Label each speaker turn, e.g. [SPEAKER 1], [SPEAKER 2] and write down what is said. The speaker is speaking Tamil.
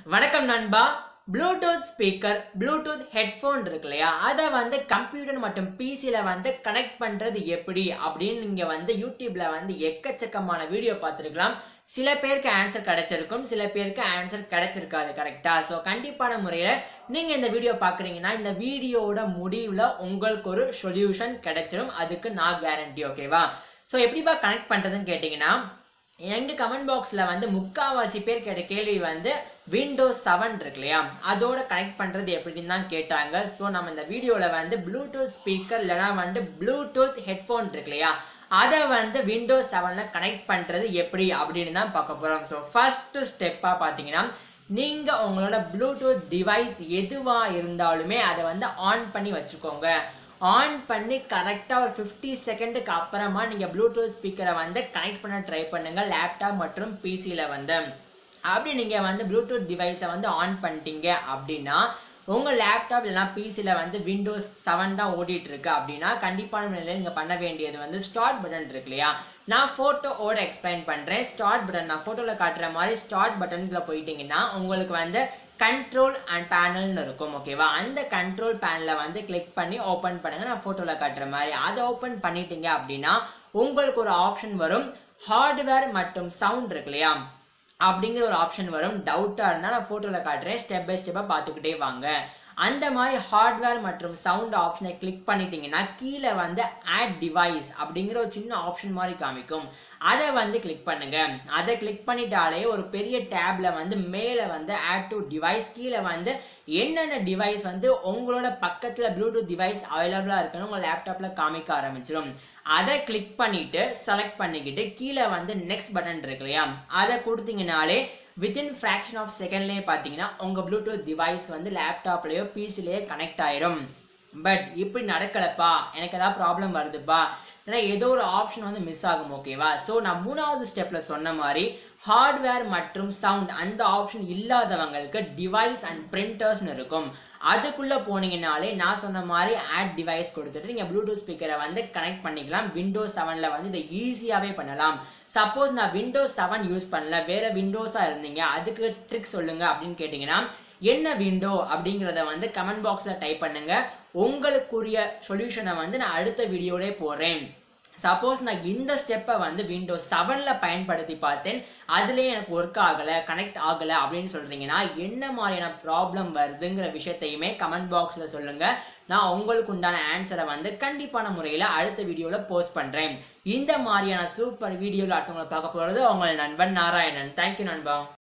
[SPEAKER 1] வணக்கம் நண்பா ப்ளூடூத் ஸ்பீக்கர் ப்ளூடூத் ஹெட்ஃபோன் இருக்கு இல்லையா அதை வந்து கம்ப்யூட்டர் மற்றும் பிசியில் வந்து கனெக்ட் பண்ணுறது எப்படி அப்படின்னு நீங்கள் வந்து யூடியூப்பில் வந்து எக்கச்சக்கமான வீடியோ பார்த்துருக்கலாம் சில பேருக்கு ஆன்சர் கிடைச்சிருக்கும் சில பேருக்கு ஆன்சர் கிடைச்சிருக்காது கரெக்டாக ஸோ கண்டிப்பான முறையில் நீங்கள் இந்த வீடியோ பார்க்குறீங்கன்னா இந்த வீடியோவோட முடிவில் உங்களுக்கு ஒரு சொல்யூஷன் கிடைச்சிரும் அதுக்கு நான் கேரண்டி ஓகேவா ஸோ எப்படிப்பா கனெக்ட் பண்ணுறதுன்னு கேட்டிங்கன்னா எங்கள் கமெண்ட் பாக்ஸில் வந்து முக்காவாசி பேர் கேட்ட கேள்வி வந்து விண்டோஸ் செவன் இருக்கு இல்லையா அதோட கனெக்ட் பண்ணுறது எப்படின்னு தான் கேட்டாங்க ஸோ நம்ம இந்த வீடியோவில் வந்து ப்ளூடூத் ஸ்பீக்கர் இல்லைனா வந்து ப்ளூடூத் ஹெட்ஃபோன் இருக்கு இல்லையா அதை வந்து விண்டோஸ் செவனில் கனெக்ட் பண்ணுறது எப்படி அப்படின்னு தான் பார்க்க போகிறோம் ஸோ ஃபஸ்ட்டு ஸ்டெப்பாக பார்த்தீங்கன்னா நீங்கள் உங்களோட ப்ளூடூத் டிவைஸ் எதுவாக இருந்தாலுமே அதை வந்து ஆன் பண்ணி வச்சுக்கோங்க ஆன் பண்ணி கரெக்டாக ஒரு ஃபிஃப்டி செகண்டுக்கு அப்புறமா நீங்கள் ப்ளூடூத் ஸ்பீக்கரை வந்து கனெக்ட் பண்ண ட்ரை பண்ணுங்கள் லேப்டாப் மற்றும் பிசியில் வந்து அப்படி நீங்கள் வந்து ப்ளூடூத் டிவைஸை வந்து ஆன் பண்ணிட்டீங்க அப்படின்னா உங்கள் லேப்டாப் இல்லைனா பிசியில் வந்து விண்டோஸ் செவன் தான் ஓடிட்டு இருக்கு அப்படின்னா கண்டிப்பான நிலையில் நீங்கள் பண்ண வேண்டியது வந்து ஸ்டார்ட் பட்டன் இருக்கு இல்லையா நான் ஃபோட்டோவோட எக்ஸ்பிளைன் பண்ணுறேன் ஸ்டார்ட் பட்டன் நான் ஃபோட்டோவில் காட்டுற மாதிரி ஸ்டார்ட் பட்டனுக்குள்ள போயிட்டீங்கன்னா உங்களுக்கு வந்து கண்ட்ரோல் அண்ட் பேனல்னு இருக்கும் ஓகேவா அந்த கண்ட்ரோல் பேனலை வந்து கிளிக் பண்ணி ஓப்பன் பண்ணுங்கள் நான் ஃபோட்டோவில் காட்டுற மாதிரி அதை ஓப்பன் பண்ணிட்டீங்க அப்படின்னா உங்களுக்கு ஒரு ஆப்ஷன் வரும் ஹார்ட்வேர் மற்றும் சவுண்ட் இருக்கு இல்லையா அப்படிங்கிற ஒரு ஆப்ஷன் வரும் டவுட்டாக இருந்தால் நான் ஃபோட்டோவில் காட்டுறேன் ஸ்டெப் பை ஸ்டெப்பாக பார்த்துக்கிட்டே வாங்க அந்த மாதிரி ஹார்ட்வேர் மற்றும் சவுண்ட் ஆப்ஷனை கிளிக் பண்ணிட்டீங்கன்னா கீழே வந்து ஆட் டிவைஸ் அப்படிங்கிற ஒரு சின்ன ஆப்ஷன் மாதிரி காமிக்கும் அதை வந்து கிளிக் பண்ணுங்க அதை கிளிக் பண்ணிட்டாலே ஒரு பெரிய டேப்ல வந்து மேலே வந்து ஆட் டு டிவைஸ் கீழே வந்து என்னென்ன டிவைஸ் வந்து உங்களோட பக்கத்தில் ப்ளூடூத் டிவைஸ் அவைலபிளாக இருக்குன்னு உங்கள் லேப்டாப்பில் காமிக்க ஆரம்பிச்சிடும் அதை கிளிக் பண்ணிட்டு செலக்ட் பண்ணிக்கிட்டு கீழே வந்து நெக்ஸ்ட் பட்டன் இருக்கு இல்லையா அதை கொடுத்தீங்கனாலே வித்தின் ஃப்ராக்ஷன் ஆஃப் செகண்ட்லேயே பார்த்தீங்கன்னா உங்கள் ப்ளூடூத் டிவைஸ் வந்து லேப்டாப்லேயோ பிசிலேயோ கனெக்ட் ஆயிரும் பட் இப்படி நடக்கலப்பா எனக்கு ஏதாவது ப்ராப்ளம் வருதுப்பா ஏன்னா ஏதோ ஒரு ஆப்ஷன் வந்து மிஸ் ஆகும் ஓகேவா ஸோ நான் மூணாவது ஸ்டெப்பில் சொன்ன மாதிரி ஹார்ட்வேர் மற்றும் சவுண்ட் அந்த ஆப்ஷன் இல்லாதவங்களுக்கு டிவைஸ் அண்ட் பிரிண்டர்ஸ்னு இருக்கும் அதுக்குள்ளே போனீங்கனாலே நான் சொன்ன மாதிரி ஆட் டிவைஸ் கொடுத்துட்டு நீங்கள் ப்ளூடூத் ஸ்பீக்கரை வந்து கனெக்ட் பண்ணிக்கலாம் விண்டோஸ் செவனில் வந்து இதை ஈஸியாகவே பண்ணலாம் சப்போஸ் நான் விண்டோஸ் செவன் யூஸ் பண்ணல வேறு விண்டோஸாக இருந்தீங்க அதுக்கு ட்ரிக் சொல்லுங்கள் அப்படின்னு கேட்டிங்கன்னா என்ன விண்டோ அப்படிங்கிறத வந்து கமெண்ட் பாக்ஸில் டைப் பண்ணுங்க உங்களுக்குரிய சொல்யூஷனை வந்து நான் அடுத்த வீடியோலே போடுறேன் சப்போஸ் நான் இந்த ஸ்டெப்பை வந்து விண்டோஸ் செவனில் பயன்படுத்தி பார்த்தேன் அதுலேயே எனக்கு ஒர்க் ஆகலை கனெக்ட் ஆகலை அப்படின்னு சொல்கிறீங்கன்னா என்ன மாதிரியான ப்ராப்ளம் வருதுங்கிற விஷயத்தையுமே கமெண்ட் பாக்ஸில் சொல்லுங்கள் நான் உங்களுக்கு உண்டான ஆன்சரை வந்து கண்டிப்பான முறையில் அடுத்த வீடியோவில் போஸ்ட் பண்ணுறேன் இந்த மாதிரியான சூப்பர் வீடியோவில் அடுத்தவங்களை பார்க்க போகிறது உங்கள் நண்பன் நாராயணன் தேங்க்யூ நண்பா